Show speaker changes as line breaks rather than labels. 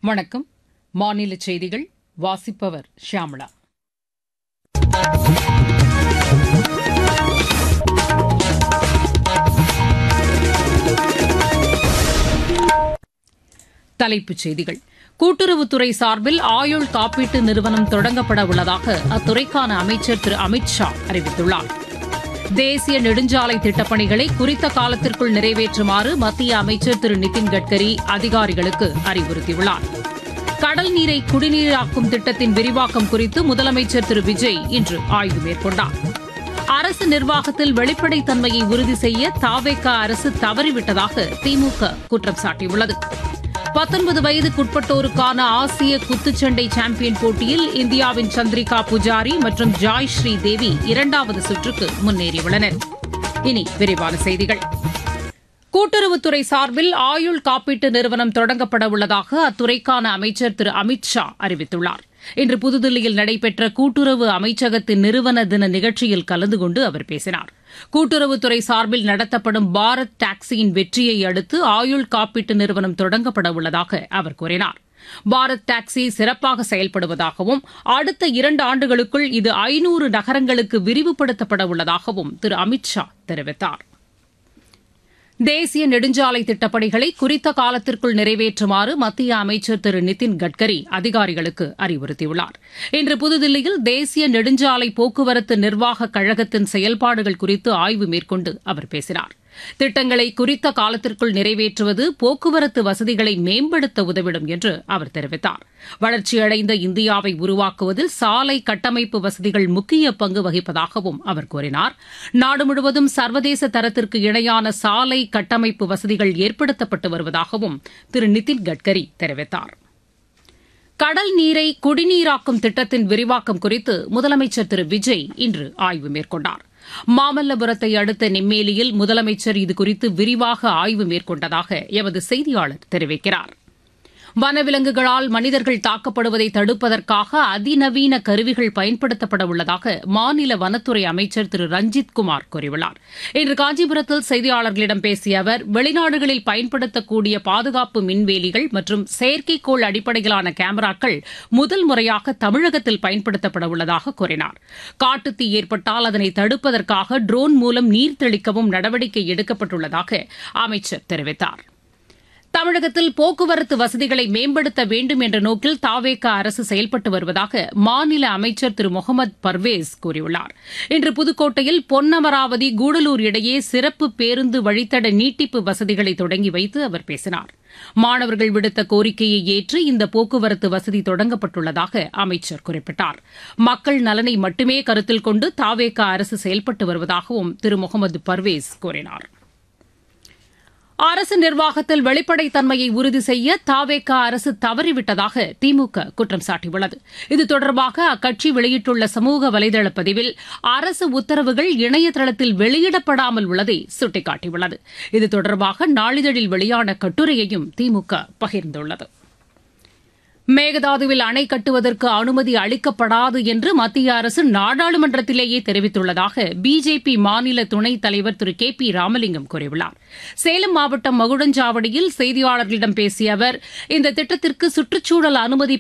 வணக்கம் மாநில செய்திகள் வாசிப்பவர் ஷியாமளா தலைப்புச் செய்திகள் கூட்டுறவுத்துறை சார்பில் ஆயுள் காப்பீட்டு நிறுவனம் தொடங்கப்பட உள்ளதாக அத்துறைக்கான அமைச்சர் திரு அமித் ஷா அறிவித்துள்ளார் தேசிய நெடுஞ்சாலை திட்டப்பணிகளை குறித்த காலத்திற்குள் நிறைவேற்றுமாறு மத்திய அமைச்சர் திரு நிதின் கட்கரி அதிகாரிகளுக்கு அறிவுறுத்தியுள்ளார் கடல் நீரை குடிநீராக்கும் திட்டத்தின் விரிவாக்கம் குறித்து முதலமைச்சர் திரு விஜய் இன்று ஆய்வு மேற்கொண்டார் அரசு நிர்வாகத்தில் வெளிப்படைத்தன்மையை உறுதி செய்ய தாவேகா அரசு தவறிவிட்டதாக திமுக குற்றம் சாட்டியுள்ளது பத்தொன்பது வயதுக்குட்பட்டோருக்கான ஆசிய குத்துச்சண்டை சாம்பியன் போட்டியில் இந்தியாவின் சந்திரிகா புஜாரி மற்றும் ஜாய் ஸ்ரீ தேவி இரண்டாவது சுற்றுக்கு முன்னேறியுள்ளனர் இனி விரிவான செய்திகள் கூட்டுறவுத்துறை சார்பில் ஆயுள் காப்பீட்டு நிறுவனம் தொடங்கப்பட உள்ளதாக அத்துறைக்கான அமைச்சர் திரு அமித் ஷா அறிவித்துள்ளார் இன்று புதுதில்லியில் நடைபெற்ற கூட்டுறவு அமைச்சகத்தின் நிறுவன தின நிகழ்ச்சியில் கலந்து கொண்டு அவர் பேசினார் கூட்டுறவுத்துறை சார்பில் நடத்தப்படும் பாரத் டாக்ஸியின் வெற்றியை அடுத்து ஆயுள் காப்பீட்டு நிறுவனம் தொடங்கப்பட உள்ளதாக அவர் கூறினார் பாரத் டாக்ஸி சிறப்பாக செயல்படுவதாகவும் அடுத்த இரண்டு ஆண்டுகளுக்குள் இது ஐநூறு நகரங்களுக்கு விரிவுபடுத்தப்பட உள்ளதாகவும் திரு அமித் ஷா தெரிவித்தார் தேசிய நெடுஞ்சாலை திட்டப்பணிகளை குறித்த காலத்திற்குள் நிறைவேற்றுமாறு மத்திய அமைச்சர் திரு நிதின் கட்கரி அதிகாரிகளுக்கு அறிவுறுத்தியுள்ளார் இன்று புதுதில்லியில் தேசிய நெடுஞ்சாலை போக்குவரத்து நிர்வாக கழகத்தின் செயல்பாடுகள் குறித்து ஆய்வு மேற்கொண்டு அவர் பேசினார் திட்டங்களை குறித்த காலத்திற்குள் நிறைவேற்றுவது போக்குவரத்து வசதிகளை மேம்படுத்த உதவிடும் என்று அவர் தெரிவித்தார் வளர்ச்சியடைந்த இந்தியாவை உருவாக்குவதில் சாலை கட்டமைப்பு வசதிகள் முக்கிய பங்கு வகிப்பதாகவும் அவர் கூறினார் நாடு முழுவதும் சர்வதேச தரத்திற்கு இணையான சாலை கட்டமைப்பு வசதிகள் ஏற்படுத்தப்பட்டு வருவதாகவும் திரு நிதின் கட்கரி தெரிவித்தார் கடல் நீரை குடிநீராக்கும் திட்டத்தின் விரிவாக்கம் குறித்து முதலமைச்சர் திரு விஜய் இன்று ஆய்வு மேற்கொண்டார் மாமல்லபுரத்தை அடுத்த நெம்மேலியில் முதலமைச்சர் இதுகுறித்து விரிவாக ஆய்வு மேற்கொண்டதாக எமது செய்தியாளர் தெரிவிக்கிறார் வனவிலங்குகளால் மனிதர்கள் தாக்கப்படுவதை தடுப்பதற்காக அதிநவீன கருவிகள் பயன்படுத்தப்பட உள்ளதாக மாநில வனத்துறை அமைச்சர் திரு ரஞ்சித் குமார் கூறியுள்ளார் இன்று காஞ்சிபுரத்தில் செய்தியாளர்களிடம் பேசிய அவர் வெளிநாடுகளில் பயன்படுத்தக்கூடிய பாதுகாப்பு மின்வேலிகள் மற்றும் செயற்கைக்கோள் அடிப்படையிலான கேமராக்கள் முதல் முறையாக தமிழகத்தில் பயன்படுத்தப்பட உள்ளதாக கூறினார் காட்டுத்தீ ஏற்பட்டால் அதனை தடுப்பதற்காக ட்ரோன் மூலம் நீர் தெளிக்கவும் நடவடிக்கை எடுக்கப்பட்டுள்ளதாக அமைச்சர் தெரிவித்தார் தமிழகத்தில் போக்குவரத்து வசதிகளை மேம்படுத்த வேண்டும் என்ற நோக்கில் தாவேக அரசு செயல்பட்டு வருவதாக மாநில அமைச்சர் திரு முகமது பர்வேஸ் கூறியுள்ளார் இன்று புதுக்கோட்டையில் பொன்னமராவதி கூடலூர் இடையே சிறப்பு பேருந்து வழித்தட நீட்டிப்பு வசதிகளை தொடங்கி வைத்து அவர் பேசினார் மாணவர்கள் விடுத்த கோரிக்கையை ஏற்று இந்த போக்குவரத்து வசதி தொடங்கப்பட்டுள்ளதாக அமைச்சர் குறிப்பிட்டார் மக்கள் நலனை மட்டுமே கருத்தில் கொண்டு தாவேக அரசு செயல்பட்டு வருவதாகவும் திரு முகமது பர்வேஸ் கூறினார் அரசு நிர்வாகத்தில் வெளிப்படைத்தன்மையை உறுதி செய்ய தாவேகா அரசு தவறிவிட்டதாக திமுக குற்றம் சாட்டியுள்ளது இது தொடர்பாக அக்கட்சி வெளியிட்டுள்ள சமூக வலைதள பதிவில் அரசு உத்தரவுகள் இணையதளத்தில் வெளியிடப்படாமல் உள்ளதை சுட்டிக்காட்டியுள்ளது இது தொடர்பாக நாளிதழில் வெளியான கட்டுரையையும் திமுக பகிர்ந்துள்ளது மேகதாதுவில் அணை கட்டுவதற்கு அனுமதி அளிக்கப்படாது என்று மத்திய அரசு நாடாளுமன்றத்திலேயே தெரிவித்துள்ளதாக பிஜேபி மாநில துணைத் தலைவர் திரு கே பி ராமலிங்கம் கூறியுள்ளார் சேலம் மாவட்டம் மகுடஞ்சாவடியில் செய்தியாளர்களிடம் பேசிய அவர் இந்த திட்டத்திற்கு சுற்றுச்சூழல் அனுமதி